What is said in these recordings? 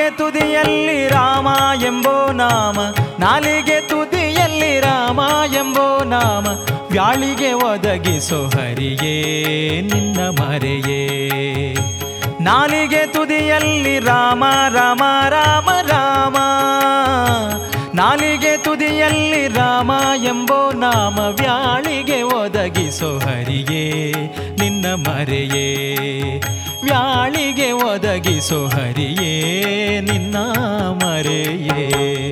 ತುದಿಯಲ್ಲಿ ರಾಮ ಎಂಬೋ ನಾಮ ನಾಲಿಗೆ ತುದಿಯಲ್ಲಿ ರಾಮ ಎಂಬೋ ನಾಮ ವ್ಯಾಳಿಗೆ ಒದಗಿಸೋ ಹರಿಯೇ ನಿನ್ನ ಮರೆಯೇ ನಾಲಿಗೆ ತುದಿಯಲ್ಲಿ ರಾಮ ರಾಮ ರಾಮ ರಾಮ ನಾಲಿಗೆ ತುದಿಯಲ್ಲಿ ರಾಮ ಎಂಬೋ ನಾಮ ವ್ಯಾಳಿಗೆ ಒದಗಿಸೋ ಹರಿಯೇ ನಿನ್ನ ಮರೆಯೇ ವ್ಯಾಳಿಗೆ ಒದಗಿಸೋ ಹರಿಯೇ ನಿನ್ನ ಮರೆಯೇ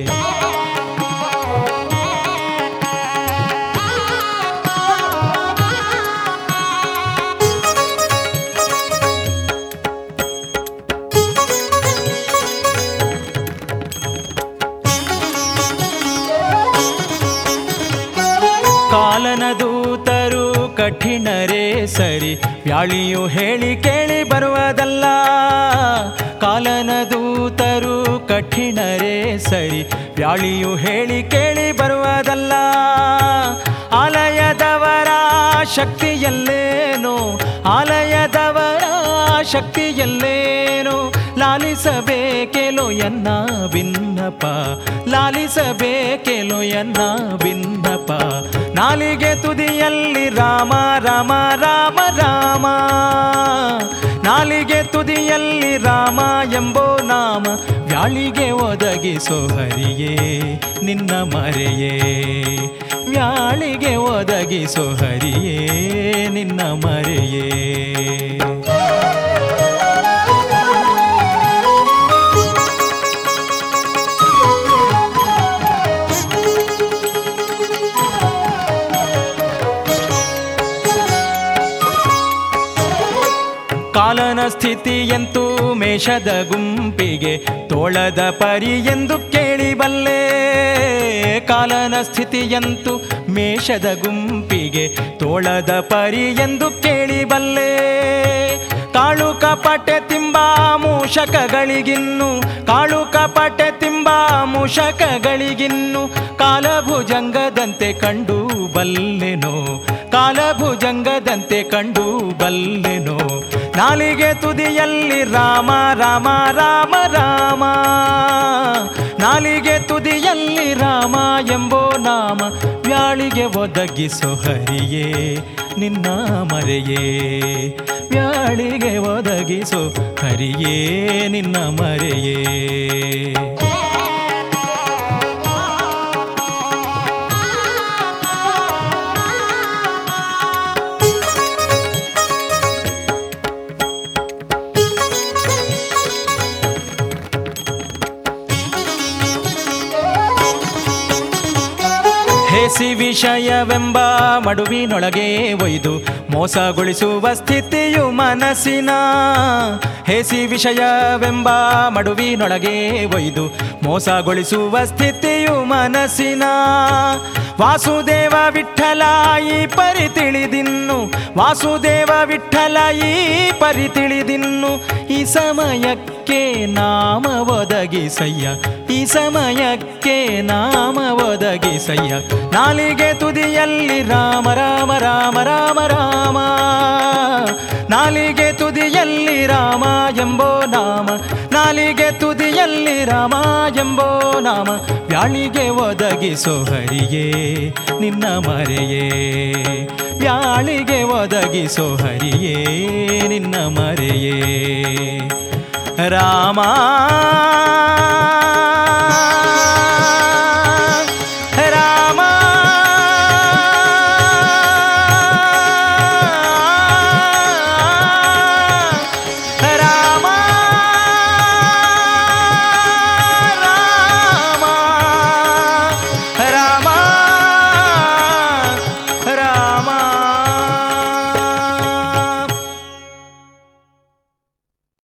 ಕಾಲನ ದೂತರು ಕಠಿಣರೇ ಸರಿ ವ್ಯಾಳಿಯು ಹೇಳಿ ಕೇಳಿ ಬರುವುದಲ್ಲ ಕಾಲನ ದೂತರು ಕಠಿಣರೇ ಸರಿ ವ್ಯಾಳಿಯು ಹೇಳಿ ಕೇಳಿ ಬರುವುದಲ್ಲ ಆಲಯದವರ ಶಕ್ತಿಯಲ್ಲೇನೋ ಆಲಯದವರ ಶಕ್ತಿಯಲ್ಲೇನೋ ಲಾಲಿಸಬೇಕೆಲೋ ಎನ್ನ ಭಿನ್ನಪ ಲಾಲಿಸಬೇಕೆಲೋ ಎನ್ನ ಭಿನ್ನಪ ನಾಲಿಗೆ ತುದಿಯಲ್ಲಿ ರಾಮ ರಾಮ ರಾಮ ರಾಮ ನಾಲಿಗೆ ತುದಿಯಲ್ಲಿ ರಾಮ ಎಂಬೋ ನಾಮ ವ್ಯಾಳಿಗೆ ಒದಗಿಸೋ ಹರಿಯೇ ನಿನ್ನ ಮರೆಯೇ ವ್ಯಾಳಿಗೆ ಒದಗಿಸೋ ಹರಿಯೇ ನಿನ್ನ ಮರೆಯೇ ಕಾಲನ ಸ್ಥಿತಿಯಂತೂ ಮೇಷದ ಗುಂಪಿಗೆ ತೋಳದ ಪರಿ ಎಂದು ಕೇಳಿಬಲ್ಲೆ ಕಾಲನ ಸ್ಥಿತಿಯಂತೂ ಮೇಷದ ಗುಂಪಿಗೆ ತೋಳದ ಪರಿ ಎಂದು ಕೇಳಿಬಲ್ಲೆ ಕಾಳು ಕಪಟೆ ತಿಂಬ ಮೂಷಕಗಳಿಗಿನ್ನು ಕಾಳು ಕಪಟೆ ತಿಂಬ ಮೂಷಕಗಳಿಗಿನ್ನು ಕಾಲಭುಜಂಗದಂತೆ ಕಂಡು ಬಲ್ಲೆನೋ ಕಾಲಭುಜಂಗದಂತೆ ಕಂಡು ಬಲ್ಲೆನೋ ನಾಲಿಗೆ ತುದಿಯಲ್ಲಿ ರಾಮ ರಾಮ ರಾಮ ರಾಮ ನಾಲಿಗೆ ತುದಿಯಲ್ಲಿ ರಾಮ ಎಂಬೋ ನಾಮ ವ್ಯಾಳಿಗೆ ಒದಗಿಸೋ ಹರಿಯೇ ನಿನ್ನ ಮರೆಯೇ ವ್ಯಾಳಿಗೆ ಒದಗಿಸೋ ಹರಿಯೇ ನಿನ್ನ ಮರೆಯೇ ಹೇಸಿ ವಿಷಯವೆಂಬ ಮಡುವಿನೊಳಗೆ ಒಯ್ದು ಮೋಸಗೊಳಿಸುವ ಸ್ಥಿತಿಯು ಮನಸ್ಸಿನ ಹೇಸಿ ವಿಷಯವೆಂಬ ಮಡುವಿನೊಳಗೆ ಒಯ್ದು ಮೋಸಗೊಳಿಸುವ ಸ್ಥಿತಿಯು ಮನಸ್ಸಿನ ವಾಸುದೇವ ವಿಠಲ ಈ ಪರಿ ತಿಳಿದಿನ್ನು ವಾಸುದೇವ ವಿಠಲ ಈ ಪರಿ ತಿಳಿದಿನ್ನು ಈ ಸಮಯಕ್ಕೆ ನಾಮ ಒದಗಿಸಯ್ಯ ಈ ಸಮಯಕ್ಕೆ ನಾಮ ಒದಗಿಸಯ್ಯ ನಾಲಿಗೆ ತುದಿಯಲ್ಲಿ ರಾಮ ರಾಮ ರಾಮ ರಾಮ ರಾಮ ನಾಲಿಗೆ ತುದಿಯಲ್ಲಿ ರಾಮ ಎಂಬೋ ನಾಮ ನಾಲಿಗೆ ತುದಿಯಲ್ಲಿ ರಾಮ ಎಂಬೋ ನಾಮ ವ್ಯಾಳಿಗೆ ಒದಗಿಸೋ ಹರಿಯೇ ನಿನ್ನ ಮರೆಯೇ ವ್ಯಾಳಿಗೆ ಒದಗಿಸೋ ಹರಿಯೇ ನಿನ್ನ ಮರೆಯೇ ರಾಮ